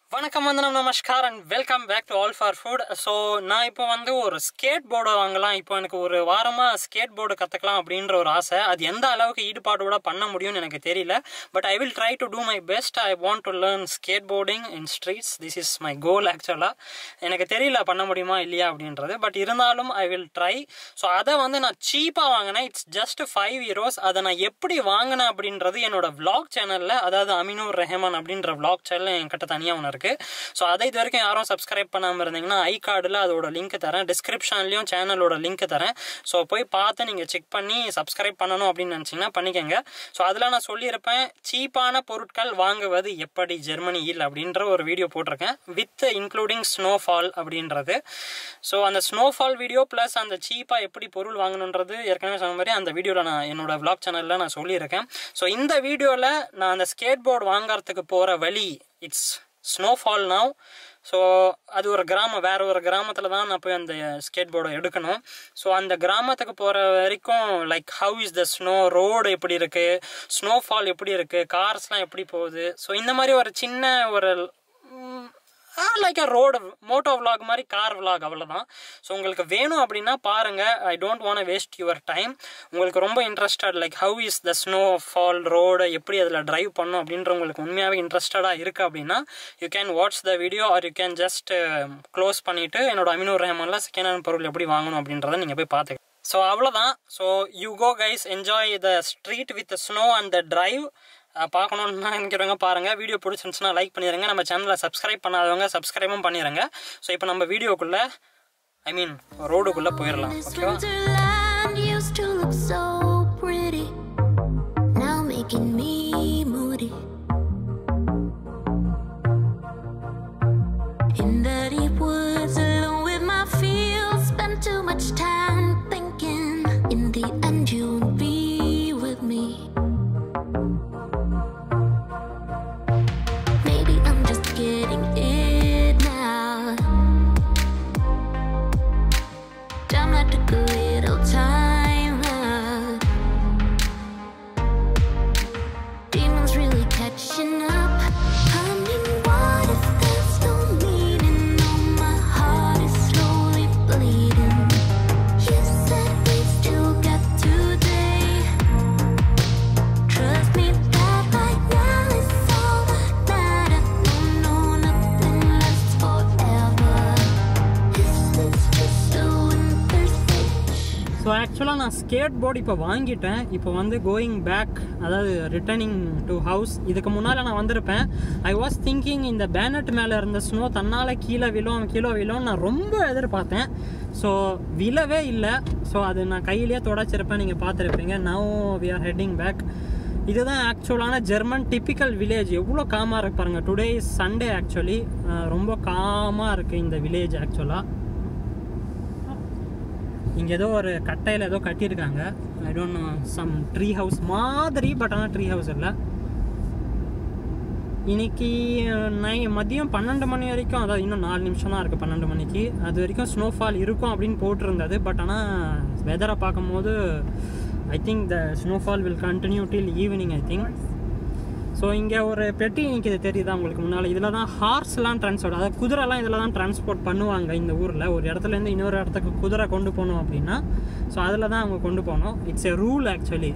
வணக்கம் வந்தனம் நமஸ்கார் and welcome back to all for food so நான் இப்போ வந்து ஒரு ஸ்கேட் போர்டு வாங்கலாம் இப்போ எனக்கு ஒரு வாரமாக ஸ்கேட் போர்டு கற்றுக்கலாம் அப்படின்ற ஒரு ஆசை அது எந்த அளவுக்கு ஈடுபாடோட பண்ண முடியும்னு எனக்கு தெரியல but I will try to do my best I want to learn skateboarding in streets this is my goal ஆக்சுவலாக எனக்கு தெரியல பண்ண முடியுமா இல்லையா அப்படின்றது பட் இருந்தாலும் ஐ வில் ட்ரை ஸோ அதை வந்து நான் சீப்பாக வாங்கினேன் இட்ஸ் ஜஸ்ட் ஃபைவ் ஹீரோஸ் அதை நான் எப்படி வாங்கினேன் அப்படின்றது என்னோட vlog சேனலில் அதாவது அமினூர் ரெஹமான் அப்படின்ற vlog சேனல் என்கிட்ட தனியாக ஒன்று இருக்குது ஸோ அதை இது வரைக்கும் யாரும் சப்ஸ்கிரைப் பண்ணாமல் இருந்தீங்கன்னா ஐ கார்டில் அதோட லிங்க் தரேன் டிஸ்கிரிப்ஷன்லேயும் சேனலோட லிங்க் தரேன் ஸோ போய் பார்த்து நீங்கள் செக் பண்ணி சப்ஸ்கிரைப் பண்ணணும் அப்படின்னு நினச்சிங்கன்னா பண்ணிக்கோங்க ஸோ அதில் நான் சொல்லியிருப்பேன் சீப்பான பொருட்கள் வாங்குவது எப்படி ஜெர்மனியில் அப்படின்ற ஒரு வீடியோ போட்டிருக்கேன் வித் இன்க்ளூடிங் ஸ்னோஃபால் அப்படின்றது ஸோ அந்த ஸ்னோஃபால் வீடியோ ப்ளஸ் அந்த சீப்பாக எப்படி பொருள் வாங்கணுன்றது ஏற்கனவே சொன்ன மாதிரி அந்த வீடியோவில் நான் என்னோட vlog சேனலில் நான் சொல்லியிருக்கேன் ஸோ இந்த வீடியோவில் நான் அந்த ஸ்கேட் போர்டு வாங்குறதுக்கு போகிற வழி இட்ஸ் ஸ்னோஃபால் நாவ் ஸோ அது ஒரு கிராமம் வேற ஒரு கிராமத்தில் தான் நான் போய் அந்த ஸ்கேட் போர்டை எடுக்கணும் ஸோ அந்த கிராமத்துக்கு போகிற வரைக்கும் like how is the snow road எப்படி இருக்குது ஸ்னோஃபால் எப்படி இருக்குது கார்ஸ்லாம் எப்படி போகுது ஸோ இந்த மாதிரி ஒரு சின்ன ஒரு like a road moto vlog மாதிரி கார் vlog அவ்வளோதான் ஸோ உங்களுக்கு வேணும் அப்படின்னா பாருங்கள் I don't want waste your time உங்களுக்கு ரொம்ப interested like how is the snowfall road எப்படி அதில் டிரைவ் பண்ணும் அப்படின்ற உங்களுக்கு உண்மையாகவே இன்ட்ரெஸ்டடாக இருக்குது அப்படின்னா you can watch the video or you can just close பண்ணிவிட்டு என்னோட அமினூர் ரஹமானில் செகண்ட் ஹேண்ட் பொருள் எப்படி வாங்கணும் அப்படின்றத நீங்கள் போய் பார்த்துக்க ஸோ அவ்வளோதான் so you go guys enjoy the street with snow and the drive பார்க்கணுன்னு நினைக்கிறவங்க பாருங்கள் வீடியோ பிடிச்சிருந்துச்சுன்னா லைக் பண்ணிடுங்க நம்ம சேனலை சப்ஸ்கிரைப் பண்ணாதவங்க சப்ஸ்கிரைபும் பண்ணிடுங்க ஸோ இப்போ நம்ம வீடியோக்குள்ளே ஐ மீன் ரோடுக்குள்ளே போயிடலாம் This ஓகேவா winterland used to look so pretty, now making me moody. In the deep woods, alone with my fields, spend too much time thinking. In the end, you'll be with me. Maybe I'm just getting it now. Damn, I took a little time out. Demons really catching up. I mean, what if there's no meaning? No, my heart is slowly bleeding. You said we still got today. Trust me that right now is all that matters. No, no, nothing lasts forever. This is just a winter stage. So ஆக்சுவலாக நான் skateboard இப்போ வாங்கிட்டேன் இப்போ வந்து going back அதாவது returning to house இதுக்கு முன்னால் நான் வந்திருப்பேன் ஐ வாஸ் திங்கிங் இந்த பேனட் மேலே இருந்த ஸ்னோ தன்னால் கீழே விழும் கீழே விழும் நான் ரொம்ப எதிர்பார்த்தேன் ஸோ விழவே இல்லை ஸோ அது நான் கையிலேயே தொடச்சிருப்பேன் நீங்கள் பார்த்துருப்பீங்க now we are heading back இதுதான் ஆக்சுவலான ஜெர்மன் டிப்பிக்கல் வில்லேஜ் எவ்வளோ காமாக இருக்கு பாருங்கள் டுடே இஸ் சண்டே ஆக்சுவலி ரொம்ப காமாக இருக்குது இந்த வில்லேஜ் ஆக்சுவலாக இங்கே ஏதோ ஒரு கட்டையில் ஏதோ கட்டியிருக்காங்க I don't know some tree house மாதிரி பட் ஆனால் ட்ரீ ஹவுஸ் இல்லை இன்னைக்கு நை மதியம் பன்னெண்டு மணி வரைக்கும் அதாவது இன்னும் நாலு நிமிஷம் தான் இருக்குது பன்னெண்டு மணிக்கு அது வரைக்கும் ஸ்னோஃபால் இருக்கும் அப்படின்னு போட்டிருந்தது பட் ஆனால் வெதரை பார்க்கும்போது I think the snowfall will continue till evening I think so இங்கே ஒரு பெட்டி நிற்கிது தெரியுதா உங்களுக்கு முன்னால் இதில் தான் ஹார்ஸ்லாம் ட்ரான்ஸ்போர்ட் அதாவது குதிரைலாம் இதில் தான் ட்ரான்ஸ்போர்ட் பண்ணுவாங்க இந்த ஊரில் ஒரு இடத்துலேருந்து இன்னொரு இடத்துக்கு குதிரை கொண்டு போகணும் அப்படின்னா ஸோ அதில் தான் அவங்க கொண்டு போகணும் it's a rule actually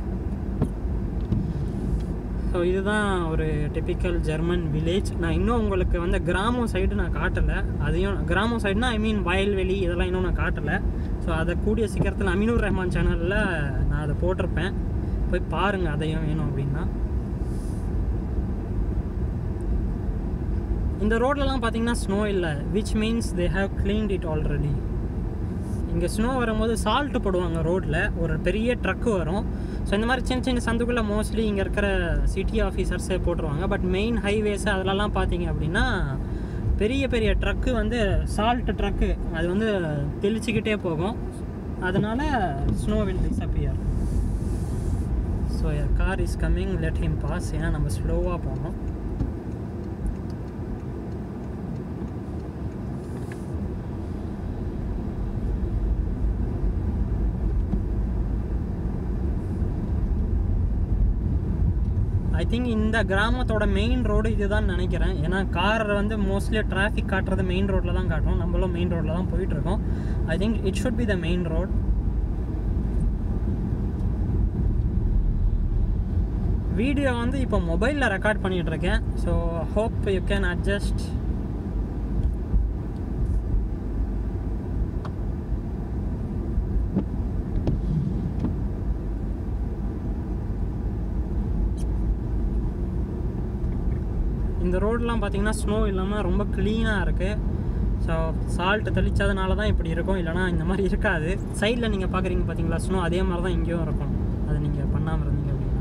so இதுதான் ஒரு டிப்பிக்கல் ஜெர்மன் வில்லேஜ் நான் இன்னும் உங்களுக்கு வந்து கிராமம் சைடு நான் காட்டலை அதையும் கிராமம் சைடுனா ஐ மீன் வயல்வெளி இதெல்லாம் இன்னும் நான் காட்டலை ஸோ அதை கூடிய சீக்கிரத்தில் அமீனுர் ரஹ்மான் சேனலில் நான் அதை போட்டிருப்பேன் போய் பாருங்கள் அதையும் வேணும் அப்படின்னா இந்த ரோட்லலாம் பார்த்தீங்கன்னா ஸ்னோ இல்லை which means they have cleaned it already இங்கே ஸ்னோ வரும்போது சால்ட் போடுவாங்க ரோட்டில் ஒரு பெரிய ட்ரக்கு வரும் ஸோ இந்த மாதிரி சின்ன சின்ன சந்துக்குள்ளே மோஸ்ட்லி இங்கே இருக்கிற சிட்டி ஆஃபீஸர்ஸே போட்டுருவாங்க பட் மெயின் ஹைவேஸ் அதிலலாம் பார்த்தீங்க அப்படின்னா பெரிய பெரிய ட்ரக்கு வந்து சால்ட் ட்ரக்கு அது வந்து தெளிச்சுக்கிட்டே போகும் அதனால் snow will disappear so car is coming let him pass ஏன்னா நம்ம ஸ்லோவாக போகணும் ஐ திங்க் இந்த கிராமத்தோட மெயின் ரோடு இதுதான் நினைக்கிறேன் ஏன்னா கார் வந்து மோஸ்ட்லி டிராஃபிக் காட்டுறது மெயின் ரோட்டில் தான் காட்டும் நம்மளும் மெயின் ரோட்டில் தான் போயிட்டு இருக்கோம் I think it should be the main road video வந்து இப்போ மொபைலில் ரெக்கார்ட் பண்ணிட்டு இருக்கேன் so hope you can adjust இந்த ரோடெலாம் பார்த்தீங்கன்னா ஸ்னோ இல்லாமல் ரொம்ப க்ளீனாக இருக்குது ஸோ சால்ட் தெளிச்சதுனால தான் இப்படி இருக்கும் இல்லைனா இந்த மாதிரி இருக்காது சைடில் நீங்கள் பார்க்குறீங்க பார்த்தீங்களா ஸ்னோ அதே மாதிரி தான் இங்கேயும் இருக்கும் அது நீங்கள் பண்ணாமல் இருந்தீங்க அப்படின்னா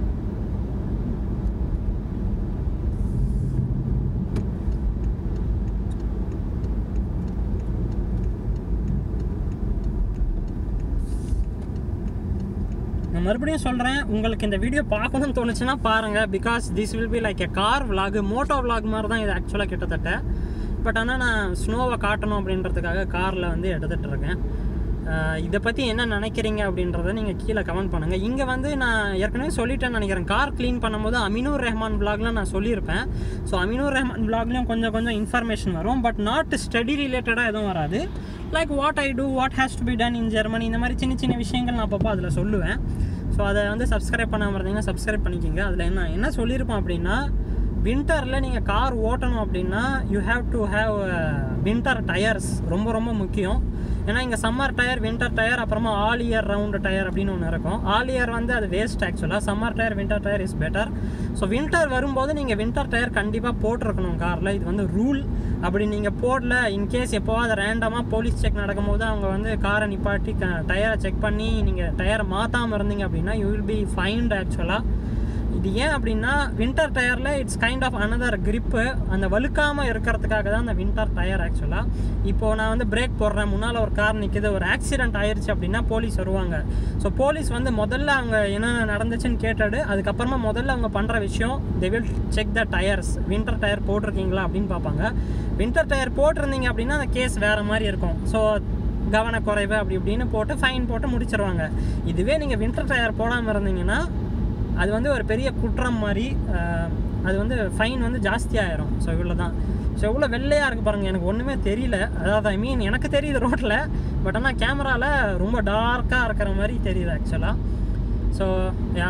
நான் மறுபடியும் சொல்கிறேன் உங்களுக்கு இந்த வீடியோ பார்க்கணும்னு தோணுச்சுன்னா பாருங்கள் because this will be like a car vlog moto vlog மாதிரி தான் இது ஆக்சுவலாக கிட்டத்தட்ட பட் ஆனால் நான் ஸ்னோவை காட்டணும் அப்படின்றதுக்காக காரில் வந்து எடுத்துகிட்டு இருக்கேன் அஹ் இதை பற்றி என்ன நினைக்கிறீங்க அப்படின்றத நீங்கள் கீழே கமெண்ட் பண்ணுங்கள் இங்கே வந்து நான் ஏற்கனவே சொல்லிட்டேன்னு நினைக்கிறேன் கார் க்ளீன் பண்ணும்போது அமினூர் ரஹ்மான் vlogலாம் நான் சொல்லியிருப்பேன் ஸோ அமினூர் ரஹ்மான் vlogலையும் கொஞ்சம் கொஞ்சம் இன்ஃபர்மேஷன் வரும் பட் நாட் ஸ்டடி ரிலேட்டடாக எதுவும் வராது like what I do what has to be done in Germany இந்த மாதிரி சின்ன சின்ன விஷயங்கள் நான் அப்பப்போ அதில் சொல்லுவேன் ஸோ அதை வந்து சப்ஸ்கிரைப் பண்ணாமல் இருந்தீங்கன்னா சப்ஸ்கிரைப் பண்ணிக்கோங்க அதில் என்ன என்ன சொல்லியிருப்போம் அப்படின்னா வின்டரில் நீங்கள் கார் ஓட்டணும் அப்படின்னா you have to have winter tyres ரொம்ப ரொம்ப முக்கியம் ஏன்னா இங்கே சம்மர் டயர் வின்டர் டயர் அப்புறமா ஆல் இயர் ரவுண்டு டயர் அப்படின்னு ஒன்று இருக்கும் ஆல் இயர் வந்து அது வேஸ்ட் ஆக்சுவலாக summer tyre winter tyre is better so winter வரும்போது நீங்கள் வின்டர் டயர் கண்டிப்பாக போட்டிருக்கணும் காரில் இது வந்து ரூல் அப்படி நீங்கள் போடல இன்கேஸ் எப்போவாது ரேண்டமாக போலீஸ் செக் நடக்கும்போது அவங்க வந்து காரை நிப்பாட்டி டயரை செக் பண்ணி நீங்கள் டயரை மாற்றாமல் இருந்தீங்க அப்படின்னா யூ வில் பி ஃபைன்ட் ஆக்சுவலாக இது ஏன் அப்படின்னா வின்டர் டயரில் it's kind of another grip அந்த வழுக்காமல் இருக்கிறதுக்காக தான் அந்த வின்டர் டயர் ஆக்சுவலாக இப்போது நான் வந்து பிரேக் போடுறேன் முன்னால் ஒரு கார் நிற்கிது ஒரு ஆக்சிடென்ட் ஆயிருச்சு அப்படின்னா போலீஸ் வருவாங்க ஸோ போலீஸ் வந்து முதல்ல அவங்க என்ன நடந்துச்சுன்னு கேட்டாடு அதுக்கப்புறமா முதல்ல அவங்க பண்ணுற விஷயம் they will check the tyres winter tyre போட்டிருக்கீங்களா அப்படின்னு பார்ப்பாங்க வின்டர் டயர் போட்டிருந்தீங்க அப்படின்னா அந்த கேஸ் வேறு மாதிரி இருக்கும் ஸோ கவனக்குறைவு அப்படி இப்படின்னு போட்டு ஃபைன் போட்டு முடிச்சிருவாங்க இதுவே நீங்கள் வின்டர் டயர் போடாமல் இருந்தீங்கன்னா அது வந்து ஒரு பெரிய குற்றம் மாதிரி அஹ், அது வந்து ஃபைன் வந்து ஜாஸ்தியாயிரும் ஸோ இவ்வளோ தான் ஸோ எவ்வளோ வெள்ளையாக இருக்குது பாருங்கள் எனக்கு ஒன்றுமே தெரியல அதாவது ஐ மீன் எனக்கு தெரியுது ரோட்டில் பட் ஆனால் கேமராவில் ரொம்ப டார்க்காக இருக்கிற மாதிரி தெரியுது ஆக்சுவலாக ஸோ யா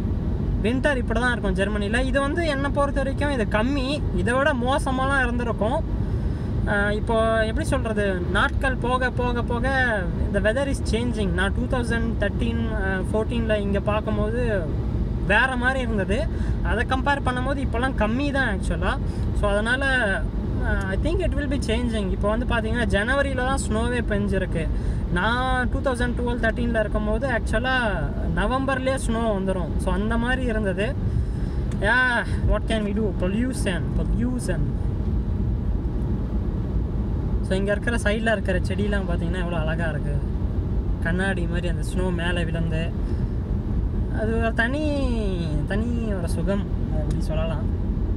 வின்டர் இப்படி தான் இருக்கும் ஜெர்மனியில் இது வந்து என்னை பொறுத்த வரைக்கும் இது கம்மி இதை விட மோசமாலாம் இருந்திருக்கும் ஆஹ் இப்போ எப்படி சொல்கிறது நாட்கள் போக போக போக இந்த வெதர் இஸ் சேஞ்சிங் நான் டூ தௌசண்ட் தேர்ட்டீன் ஃபோர்டீனில் இங்கே பார்க்கும்போது வேறு மாதிரி இருந்தது அதை கம்பேர் பண்ணும்போது இப்போல்லாம் கம்மி தான் ஆக்சுவலாக ஸோ அதனால் I think it will be changing இப்போ வந்து பார்த்தீங்கன்னா ஜனவரியில் தான் ஸ்னோவே பெஞ்சிருக்கு நான் டூ தௌசண்ட் டுவெல் தேர்ட்டீனில் இருக்கும்போது ஆக்சுவலாக நவம்பர்லேயே ஸ்னோ வந்துடும் ஸோ அந்த மாதிரி இருந்தது yeah what can we do pollution pollution so இங்கே இருக்கிற சைடில் இருக்கிற செடியெலாம் பார்த்தீங்கன்னா எவ்வளோ அழகாக இருக்குது கண்ணாடி மாதிரி அந்த ஸ்னோ மேலே விழுந்து அது ஒரு தனி தனி ஒரு சுகம் அப்படி சொல்லலாம்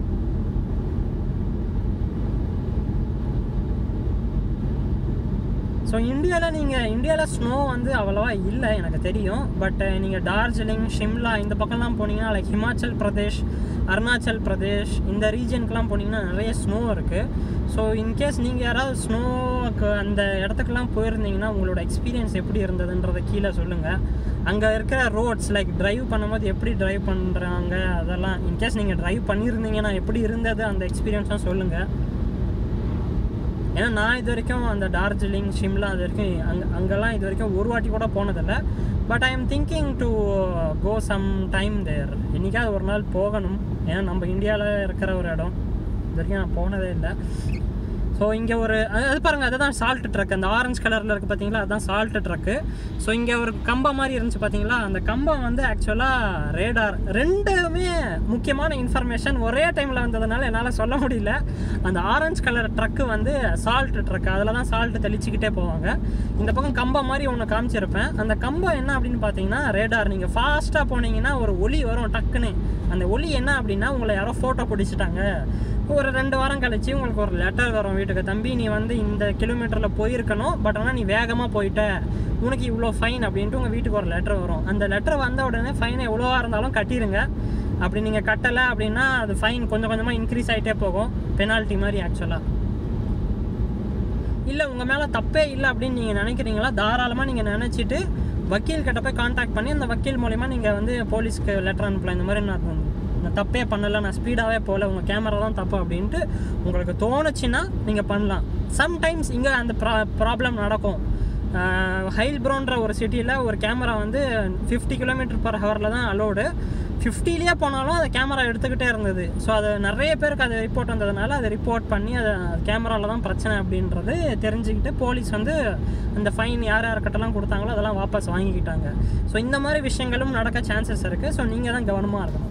ஸோ இந்தியாவில் நீங்கள் இந்தியாவில் ஸ்னோ வந்து அவ்வளோவா இல்லை எனக்கு தெரியும் பட் நீங்கள் டார்ஜிலிங் ஷிம்லா இந்த பக்கம்லாம் போனீங்கன்னா லைக் ஹிமாச்சல் பிரதேஷ் அருணாச்சல் பிரதேஷ் இந்த ரீஜனுக்குலாம் போனீங்கன்னா நிறைய ஸ்னோ இருக்குது ஸோ இன்கேஸ் நீங்கள் யாராவது ஸ்னோக்கு அந்த இடத்துக்குலாம் போயிருந்தீங்கன்னா உங்களோட எக்ஸ்பீரியன்ஸ் எப்படி இருந்ததுன்றதை கீழே சொல்லுங்கள் அங்கே இருக்கிற ரோட்ஸ் லைக் டிரைவ் பண்ணும்போது எப்படி டிரைவ் பண்ணுறாங்க அதெல்லாம் இன்கேஸ் நீங்கள் டிரைவ் பண்ணியிருந்தீங்கன்னா எப்படி இருந்தது அந்த எக்ஸ்பீரியன்ஸ்லாம் சொல்லுங்கள் ஏன்னா நான் இது வரைக்கும் அந்த டார்ஜிலிங் ஷிம்லா அது வரைக்கும் அங்கே அங்கெல்லாம் இது வரைக்கும் ஒரு வாட்டி கூட போனதில்லை but I am thinking to go some time there என்றைக்காவது ஒரு நாள் போகணும் ஏன்னா நம்ம இந்தியாவில் இருக்கிற ஒரு இடம் இது வரைக்கும் நான் போனதே இல்லை ஸோ இங்கே ஒரு அது அது பாருங்கள் அதுதான் சால்ட் ட்ரக் அந்த ஆரஞ்சு கலரில் இருக்குது பார்த்தீங்களா அதுதான் சால்ட் ட்ரக்கு ஸோ இங்கே ஒரு கம்பம் மாதிரி இருந்துச்சு பார்த்தீங்களா அந்த கம்பம் வந்து ஆக்சுவலாக ரேடார் ரெண்டுமே முக்கியமான இன்ஃபர்மேஷன் ஒரே டைமில் வந்ததுனால என்னால் சொல்ல முடியல அந்த ஆரஞ்சு கலர் ட்ரக்கு வந்து சால்ட் ட்ரக் அதில் தான் சால்ட் தெளிச்சுக்கிட்டே போவாங்க இந்த பக்கம் கம்பம் மாதிரி ஒன்று காமிச்சிருப்பேன் அந்த கம்பம் என்ன அப்படின்னு பார்த்தீங்கன்னா ரேடார் நீங்கள் ஃபாஸ்ட்டாக போனீங்கன்னா ஒரு ஒலி வரும் டக்குன்னு அந்த ஒலி என்ன அப்படின்னா உங்களை யாரோ ஃபோட்டோ பிடிச்சிட்டாங்க ஒரு ரெண்டு வாரம் கழிச்சு உங்களுக்கு ஒரு லெட்டர் வரும் வீட்டுக்கு தம்பி நீ வந்து இந்த கிலோமீட்டரில் போயிருக்கணும் பட் ஆனால் நீ வேகமாக போயிட்ட உனக்கு இவ்வளோ ஃபைன் அப்படின்ட்டு உங்கள் வீட்டுக்கு ஒரு லெட்டர் வரும் அந்த லெட்டர் வந்த உடனே ஃபைனை எவ்வளோவா இருந்தாலும் கட்டிடுங்க அப்படி நீங்கள் கட்டலை அப்படின்னா அது ஃபைன் கொஞ்சம் கொஞ்சமாக இன்க்ரீஸ் ஆகிட்டே போகும் பெனால்ட்டி மாதிரி ஆக்சுவலாக இல்லை உங்கள் மேலே தப்பே இல்லை அப்படின்னு நீங்கள் நினைக்கிறீங்களா தாராளமாக நீங்கள் நினச்சிட்டு வக்கீல் கிட்ட போய் காண்டாக்ட் பண்ணி அந்த வக்கீல் மூலிமா நீங்கள் வந்து போலீஸ்க்கு லெட்டர் அனுப்பலாம் இந்த மாதிரி நான் நான் தப்பே பண்ணலை நான் ஸ்பீடாகவே போகல உங்கள் கேமரா தான் தப்பு அப்படின்ட்டு உங்களுக்கு தோணுச்சுன்னா நீங்கள் பண்ணலாம் சம்டைம்ஸ் இங்கே அந்த ப்ரா ப்ராப்ளம் நடக்கும் ஹைல்ப்ரோன்ற ஒரு சிட்டியில் ஒரு கேமரா வந்து ஃபிஃப்டி கிலோமீட்டர் பர் ஹவரில் தான் அலோடு ஃபிஃப்டிலேயே போனாலும் அந்த கேமரா எடுத்துக்கிட்டே இருந்தது ஸோ அது நிறைய பேருக்கு அது ரிப்போர்ட் வந்ததுனால அதை ரிப்போர்ட் பண்ணி அதை கேமராவில் தான் பிரச்சனை அப்படின்றது தெரிஞ்சுக்கிட்டு போலீஸ் வந்து அந்த ஃபைன் யார் யாருக்கிட்டலாம் கொடுத்தாங்களோ அதெல்லாம் வாபஸ் வாங்கிக்கிட்டாங்க ஸோ இந்த மாதிரி விஷயங்களும் நடக்க சான்சஸ் இருக்குது ஸோ நீங்கள் தான் கவனமாக இருக்கணும்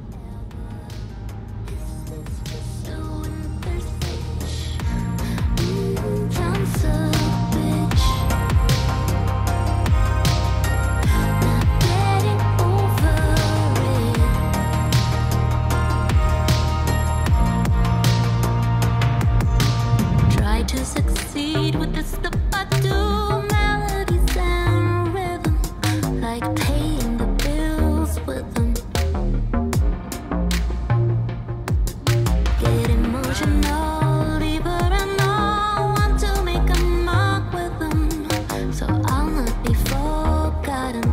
Try to succeed with the stuff I do, melodies and rhythm, like paying the bills with them. Get emotional, deeper and all, want to make a mark with them, so I'll not be forgotten.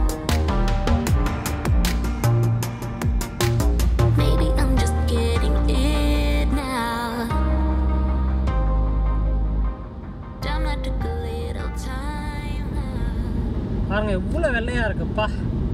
Maybe I'm just getting it now. Time not took a little time now. பாருங்க எவ்வளோ வெள்ளையாக இருக்குப்பா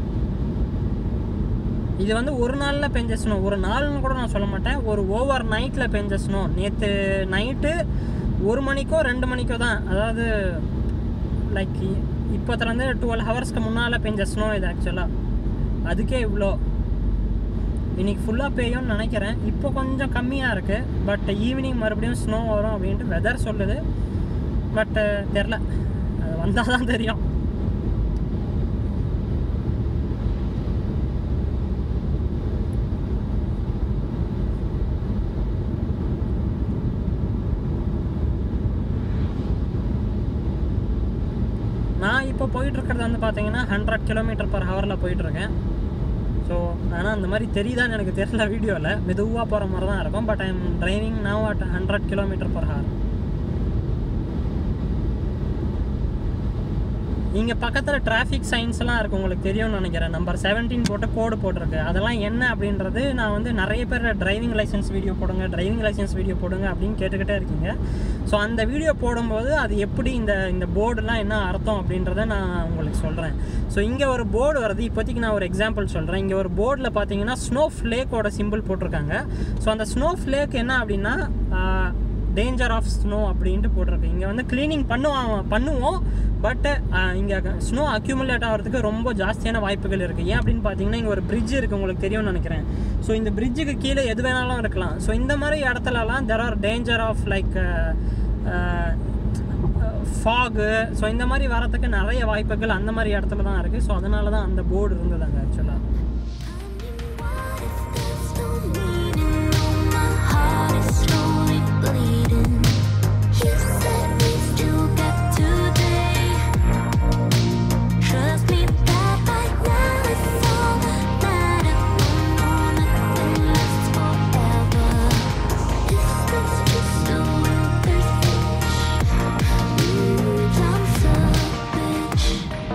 இது வந்து ஒரு நாளில் பெஞ்ச snow ஒரு நாள்னு கூட நான் சொல்ல மாட்டேன் ஒரு ஓவர் நைட்டில் பெஞ்ச ஸ்னோ நேற்று நைட்டு ஒரு மணிக்கோ ரெண்டு மணிக்கோ தான் அதாவது லைக் இப்போத்துலேருந்து டுவெல் ஹவர்ஸ்க்கு முன்னால் பெஞ்ச ஸ்னோ இது ஆக்சுவலாக அதுக்கே இவ்வளோ இன்னைக்கு ஃபுல்லாக பெய்யும்னு நினைக்கிறேன் இப்போ கொஞ்சம் கம்மியாக இருக்குது பட் ஈவினிங் மறுபடியும் ஸ்னோ வரும் அப்படின்ட்டு வெதர் சொல்லுது பட்டு தெரில அது வந்தால் தான் தெரியும் நான் இப்போ போயிட்டு இருக்கிறது வந்து பார்த்தீங்கன்னா ஹண்ட்ரட் கிலோமீட்டர் பர் ஹவரில் போயிட்டுருக்கேன் ஸோ ஆனால் அந்த மாதிரி தெரியுதான்னு எனக்கு தெரியல வீடியோவில் மெதுவாக போகிற மாதிரி தான் இருக்கும் but I am driving now at hundred kilometre per hour இங்கே பக்கத்தில் டிராஃபிக் சைன்ஸ்லாம் இருக்குது உங்களுக்கு தெரியும்னு நினைக்கிறேன் நம்பர் செவன்டீன் போட்டு கோடு போட்டிருக்கு அதெல்லாம் என்ன அப்படின்றது நான் வந்து நிறைய பேர் டிரைவிங் லைசன்ஸ் வீடியோ போடுங்க டிரைவிங் லைசன்ஸ் வீடியோ போடுங்க அப்படின்னு கேட்டுக்கிட்டே இருக்கீங்க ஸோ அந்த வீடியோ போடும்போது அது எப்படி இந்த இந்த போர்டுலாம் என்ன அர்த்தம் அப்படின்றத நான் உங்களுக்கு சொல்கிறேன் ஸோ இங்கே ஒரு போர்டு வருது இப்போதைக்கு நான் ஒரு எக்ஸாம்பிள் சொல்கிறேன் இங்கே ஒரு போர்டில் பார்த்தீங்கன்னா ஸ்னோ ஃப்ளேக்கோட சிம்பிள் போட்டிருக்காங்க ஸோ அந்த ஸ்னோ ஃப்ளேக் என்ன அப்படின்னா டேஞ்சர் ஆஃப் ஸ்னோ அப்படின்ட்டு போட்டிருக்கு இங்கே வந்து க்ளீனிங் பண்ணுவாங்க பண்ணுவோம் பட் இங்கே ஸ்னோ அக்யூமுலேட் ஆகிறதுக்கு ரொம்ப ஜாஸ்தியான வாய்ப்புகள் இருக்குது ஏன் அப்படின்னு பார்த்தீங்கன்னா இங்கே ஒரு பிரிட்ஜ் இருக்குது உங்களுக்கு தெரியும்னு நினைக்கிறேன் ஸோ இந்த பிரிட்ஜுக்கு கீழே எது வேணாலும் இருக்கலாம் ஸோ இந்த மாதிரி இடத்துலலாம் there are danger of like fog so இந்த மாதிரி வரத்துக்கு நிறைய வாய்ப்புகள் அந்த மாதிரி இடத்துல தான் இருக்குது ஸோ அதனால தான் அந்த போர்டு இருந்தது அங்கே ஆக்சுவலாக What if there's no meaning? Oh, my heart is slowly bleeding. You said we still got today. Trust me that right now it's all that matters. No, nothing lasts forever. This was just a winter switch. Mm, I'm so rich.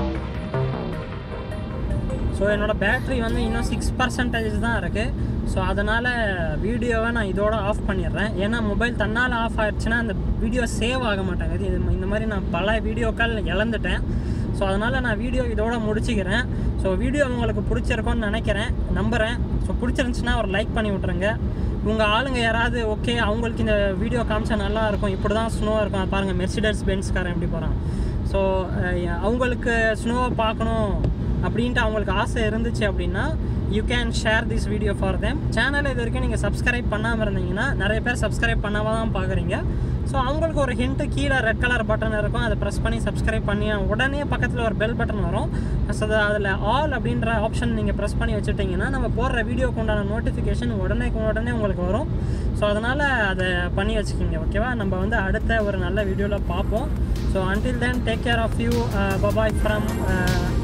So என்னோட battery வந்து இன்னும் six percentage தான் இருக்குது so அதனால் வீடியோவை நான் இதோட of பண்ணிடுறேன் ஏன்னா மொபைல் தன்னால் ஆஃப் ஆயிடுச்சுன்னா அந்த வீடியோ சேவ் ஆக மாட்டேங்குது இது இந்த மாதிரி நான் பல வீடியோக்கள் இழந்துட்டேன் ஸோ அதனால் நான் வீடியோ இதோட முடிச்சுக்கிறேன் ஸோ வீடியோ உங்களுக்கு பிடிச்சிருக்கோன்னு நினைக்கிறேன் நம்புகிறேன் ஸோ பிடிச்சிருந்துச்சுன்னா ஒரு லைக் பண்ணி விட்ருங்க உங்கள் ஆளுங்க யாராவது ஓகே அவங்களுக்கு இந்த வீடியோ காமிச்சா நல்லா இருக்கும் இப்படி தான் ஸ்னோ இருக்கும் பாருங்கள் மெர்சிடஸ் பென்ஸ்காரன் எப்படி போகிறான் ஸோ அவங்களுக்கு ஸ்னோவை பார்க்கணும் அப்படின்ட்டு அவங்களுக்கு ஆசை இருந்துச்சு அப்படின்னா you can share this video for them channel இது வரைக்கும் நீங்கள் சப்ஸ்கிரைப் பண்ணாமல் இருந்தீங்கன்னா நிறைய பேர் சப்ஸ்கிரைப் பண்ணாமல் தான் பார்க்குறீங்க ஸோ அவங்களுக்கு ஒரு ஹிண்ட்டு கீழே ரெட் கலர் பட்டன் இருக்கும் அதை ப்ரெஸ் பண்ணி சப்ஸ்கிரைப் பண்ணி உடனே பக்கத்தில் ஒரு பெல் பட்டன் வரும் ஸோ அதில் ஆல் அப்படின்ற ஆப்ஷன் நீங்கள் ப்ரெஸ் பண்ணி வச்சுட்டிங்கன்னா நம்ம போடுற வீடியோக்கு உண்டான நோட்டிஃபிகேஷன் உடனே உடனே உங்களுக்கு வரும் ஸோ அதனால் அதை பண்ணி வச்சுக்கிங்க ஓகேவா நம்ம வந்து அடுத்த ஒரு நல்ல வீடியோவில் பார்ப்போம் so until then take care of you bye bye from